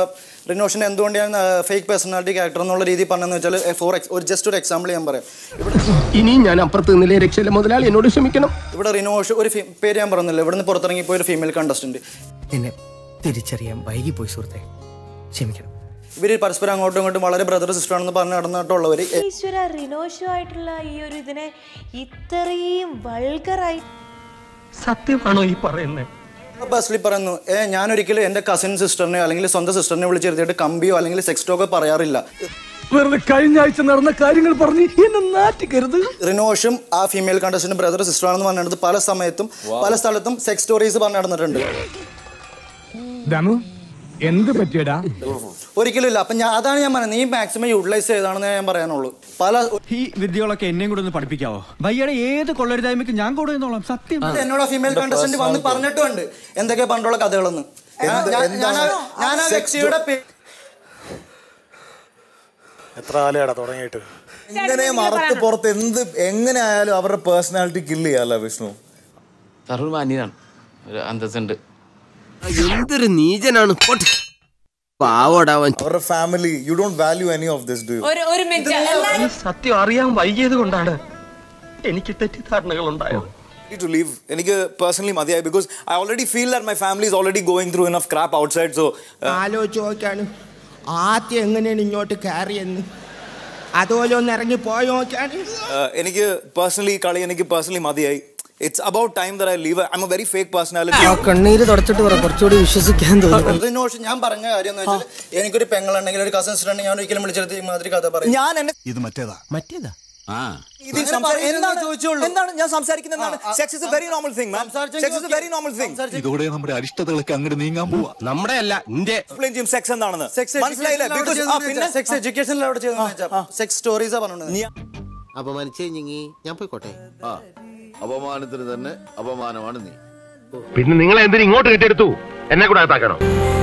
റിനോഷിന് എന്തുകൊണ്ട് ഞാൻ fake personality character എന്നുള്ള രീതി പറഞ്ഞതെന്ന് വെച്ചാൽ ഫോർ എക്സ് ഒരു ജസ്റ്റ് ഒരു എക്സാമ്പിൾ ഞാൻ പറയാം ഇവിടെ ഇനിയും ഞാൻ അപ്പുറത്ത് നിന്നില്ലേ രക്ഷയില്ല മുതലാളി എന്നോട് ക്ഷമിക്കണം ഇവിടെ റിനോഷ് ഒരു ഫി- പേര് ഞാൻ പറഞ്ഞില്ല ഇവിടുന്ന് പുറത്തിറങ്ങിപ്പോയ ഒരു ഫീമെയിൽ കണ്ടസ്റ്റന്റ് എന്നെ തിരിച്ചറിയാൻ വൈകിപ്പോയി സുഹൃത്തെ ക്ഷമിക്കണം ഇവർ പരസ്പരം അങ്ങോട്ടും ഇങ്ങോട്ടും വളരെ ബ്രദർ സിസ്റ്റർ ആണെന്ന് പറഞ്ഞ് നടന്നിട്ടുള്ളവർ ഈശ്വര റിനോഷുമായിട്ടുള്ള ഈ ഒരു ഇതിനെ ഇത്രയും വൾഗറായി സത്യമാണോ ഈ പറയുന്നത് ബസ്സിൽ പറയുന്നു ഏ ഞാൻ ഒരിക്കലും എൻ്റെ കസിൻ സിസ്റ്ററിനെ അല്ലെങ്കിൽ സ്വന്തം സിസ്റ്ററിനെ വിളിച്ചിരുത്തിയിട്ട് കമ്പിയോ അല്ലെങ്കിൽ സെക്സ് ടോക്കോ പറയാറില്ല വെറുതെ കഴിഞ്ഞ ആഴ്ച നടന്ന കാര്യങ്ങൾ പറഞ്ഞ് എന്നെ നാറ്റിക്കരുത് റിനോഷും ആ ഫീമെയിൽ കണ്ടസ്റ്റന്റ് ബ്രദർ സിസ്റ്റർ ആണെന്ന് പറഞ്ഞിടത്ത് പല സമയത്തും പല സ്ഥലത്തും സെക്സ് സ്റ്റോറീസ് പറഞ്ഞു നടന്നിട്ടുണ്ട് ദമു എന്ത് പറ്റിയടാ ഒരിക്കലും ഇല്ല അപ്പം ഞാൻ അതാണ് ഞാൻ പറയുന്നത് നീ മാക്സിമം യൂട്ടിലൈസ് ചെയ്താണെന്ന് ഞാൻ പറയാനുള്ളൂ പല ഈ വിദ്യകളൊക്കെ എന്നെയും കൂടെ ഒന്ന് പഠിപ്പിക്കാവോ ഭയ്യയുടെ ഏത് കൊള്ളരുതായ്മയ്ക്ക് ഞാൻ കൂടെ നിന്നോളാം സത്യം എന്നോട് ഫീമെയിൽ കണ്ടസ്റ്റന്റ് വന്ന് പറഞ്ഞിട്ടുണ്ട് എന്തൊക്കെ പണ്ടുള്ള കഥകളെന്ന് ഞാൻ- ഞാൻ- ഞാൻ ആ- ഞാൻ ആ വ്യക്തിയുടെ പേ- എത്ര കാലയാടാ തുടങ്ങിയിട്ട് ഇങ്ങനെ മറത്ത് പുറത്ത് എന്ത് എങ്ങനെ ആയാലും അവരുടെ പേഴ്സണാലിറ്റി കില്ല് ചെയ്യാല്ല വിഷ്ണു തറൂർ മാന്യനാണ് ഒരു അന്തസ്സുണ്ട് എന്തൊരു നീചനാണ് പാവോടാവൻ അവരുടെ family you don't value any of this do ഒരു ഒരു മിനിറ്റ് സത്യം അറിയാൻ വൈകിയത് കൊണ്ടാണ് എനിക്ക് തെറ്റിദ്ധാരണകൾ ഉണ്ടായത് to leave എനിക്ക് പേഴ്സണലി മതിയായി because I already feel that my family is already going through enough crap outside so ആലോചിച്ച് നോക്കാണ് ആദ്യം എങ്ങനെയാണ് ഇങ്ങോട്ട് കയറിയെന്ന് അതുപോലെ ഒന്ന് ഇറങ്ങി പോയി നോക്കാണ് എനിക്ക് പേഴ്സണലി കളി എനിക്ക് പേഴ്സണലി മതിയായി it's about time that I leave I am a very fake personality കണ്ണീര് തുടച്ചിട്ട് പറ കുറച്ചുകൂടി വിശ്വസിക്കാൻ തോന്നുന്നു റിനോഷ് ഞാൻ പറഞ്ഞ കാര്യം എന്ന് വെച്ചാൽ എനിക്കൊരു പെങ്ങളുണ്ടെങ്കിൽ ഒരു കസിൻ സിസ്റ്റർ ഉണ്ടെങ്കിൽ ഞാൻ ഒരിക്കലും വിളിച്ചെടുത്ത് ഈ മാതിരി കഥ പറയും ഞാൻ എന്നെ ഇത് മറ്റേതാ മറ്റേതാ ഇതിൽ അങ്ങനെ സംസാ- പറയുന്നത് എന്താണ് ചോദിച്ചോളൂ. എന്താണ് ഞാൻ സംസാരിക്കുന്നത് എന്താണ് sex is a very normal thing man സംസാരിച്ചെങ്കിൽ sex is a very normal thing സംസാരിച്ച് ഇതോടെ നമ്മുടെ അരിഷ്ടതകളൊക്കെ അങ്ങോട്ട് നീങ്ങാൻ പോവാ നമ്മുടെ അല്ല ഇന്റെ എക്സ്പ്ലെയിൻ ചെയ്യും സെക്സ് എന്താണെന്ന് സെക്സ് മനസ്സിലായില്ലേ ബിക്കോസ് പിന്നെ സെക്സ് എഡ്യൂക്കേഷനിൽ അവിടെ ചെയ്തെന്ന് സെക്സ് സ്റ്റോറീസാ പറഞ്ഞത് നീ അപമാനിച്ചേ ഞങ്ങി ഞാൻ പോയിക്കോട്ടെ അപമാനത്തിന് തന്നെ അപമാനമാണ് നീ പിന്നെ നിങ്ങൾ എന്തിനു ഇങ്ങോട്ട് കെട്ടിയെടുത്തു എന്നെ കൂടെ അകത്താക്കണം